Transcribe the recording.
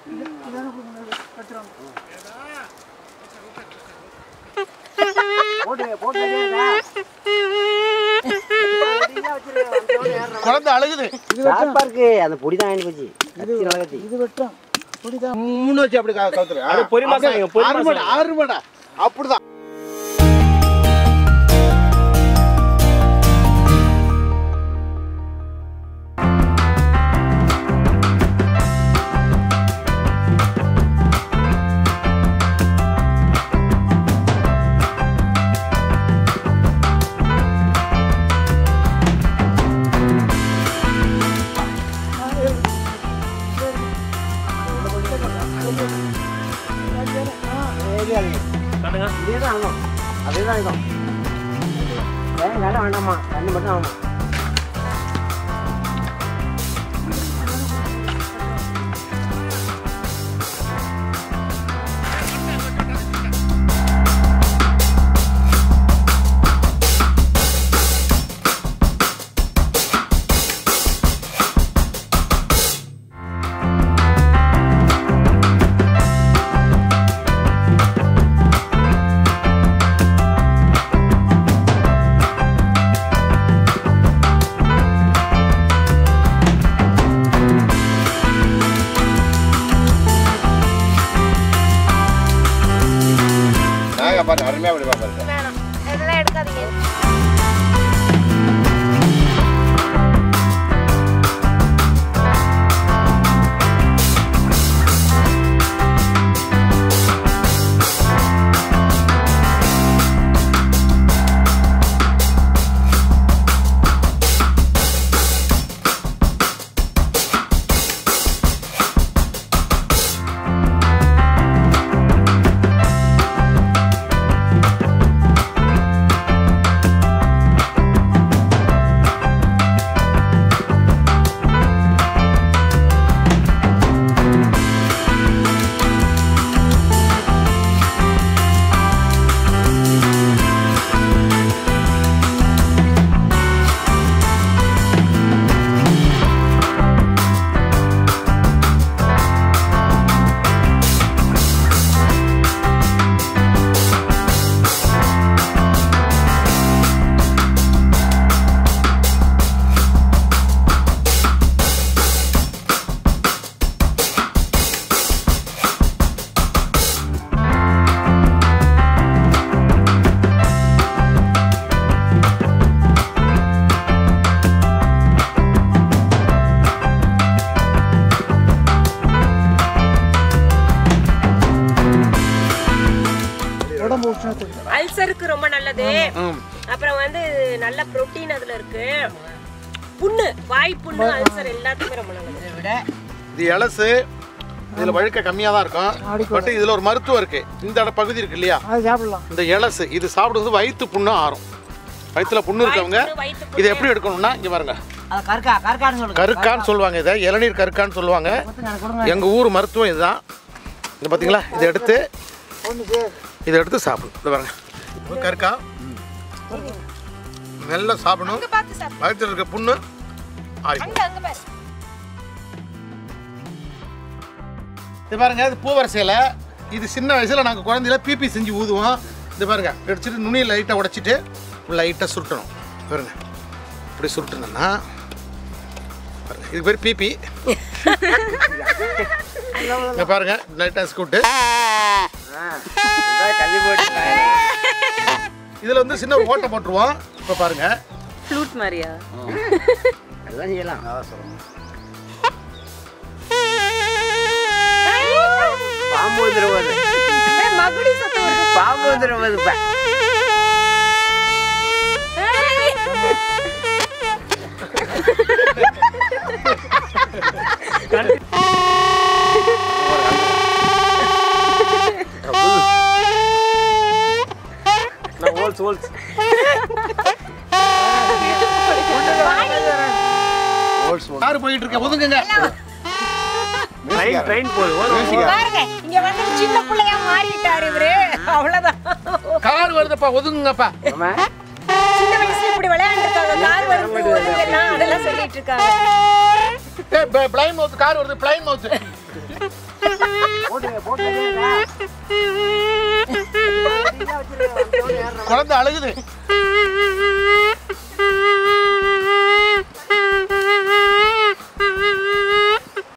குழந்தை அழுகுது ஷார்ப்பா இருக்கு அந்த பொடி தான் வாங்கி போச்சு கத்தி நல்ல கத்தி இது வெட்டும் இப்படிதான் மூணு வச்சு அப்படி கா- கவுத்துரு அது பொறி மாசம் அப்படியே பொறி ஆறு மாசம் மணி ஆறு மணி அப்படிதான் காட்டுங்க இதே தான் ஆகும் அதே தான் இருக்கும் வேற வேண்டாம் வேண்டாம்மா தண்ணி மட்டும் ஆகணும் நாங்க பாருங்க அருமையா அப்படி பாருங்க வேணாம் இதெல்லாம் எடுக்காதீங்க உடம்பு உஷ்ணத்துக்கு அல்சருக்கு ரொம்ப நல்லது அப்புறம் வந்து நல்ல புரோட்டீன் அதுல இருக்கு புண்ணு வாய் புண்ணு அல்சர் எல்லாத்துக்குமே ரொம்ப நல்லது இது இலசு இதுல வழுக்க கம்மியா தான் இருக்கும் பட் இதுல ஒரு மருத்துவம் இருக்கு இந்த இட பகுதி இருக்கு இல்லையா அது சாப்பிடலாம் இந்த இலசு இது சாப்பிடுறது வயிற்று புண்ணும் ஆறும் வயிற்றுல புண்ணு இருக்கவங்க புண்ணு, வயித்து இதை எப்படி எடுக்கணும்னா இங்க பாருங்க அது கற்கா கற்கான்னு சொல்லுங்க கருக்கான்னு சொல்லுவாங்க இதை இளநீர் கருக்கான்னு சொல்லுவாங்க எனக்கு கொடுங்க எங்க ஊர் மருத்துவம் இதுதான் இது பாத்தீங்களா இதை எடுத்து இதை எடுத்து சாப்பிடணும் இது பாருங்க இது கருக்கா நல்லா சாப்பிடணும் பார்த்து சாப்பிடு வயிற்றுல இருக்க புண்ணு ஆறி அங்க அங்க பாரு இது பாருங்க இது பூவரசையில் இது சின்ன வயசில் நாங்கள் குழந்தையில பிபி செஞ்சு ஊதுவோம் இது பாருங்க எடுத்துட்டு நுனியை லைட்டாக உடைச்சிட்டு லைட்டாக சுருட்டணும் பாருங்க இப்படி சுருட்டணும்னா பாருங்க இது பேர் பிபி இங்கே பாருங்க லைட்டாக ஸ்கூட்டு கல்வி போட்டு இதில் வந்து சின்ன ஒரு ஓட்டை போட்டுருவோம் இப்போ பாருங்க ஃப்ளூட் மாதிரியா அதெல்லாம் செய்யலாம் பாம்பு வந்துருவது மகுடி சத்தம் வருது. பாம்பு வந்துருவது இப்ப ஹோல்ஸ் ஹோல்ஸ் கார் போயிட்டு இருக்க ஒதுங்குங்க ட்ரெயின் ட்ரெயின் போகுது ஓடும் பாருங்க இங்க வந்து சின்ன பிள்ளையா மாறிட்டாரு இவரு அவ்வளவுதான் கார் வருதுப்பா ஒதுங்குங்கப்பா ஆமா சின்ன வயசுல இப்படி விளையாண்டுருக்காங்க கார் வருது ஒதுங்கலாம் அதெல்லாம் சொல்லிட்டு இருக்காங்க ஏ பிளைன் மவுத் கார் வருது பிளைன் மவுத் போட்டு போட்டு வைக்கிறேன்டா. நீங்களா வச்சிருங்க, வந்தோடனே ஏறுறேன். குழந்தை அழுகுது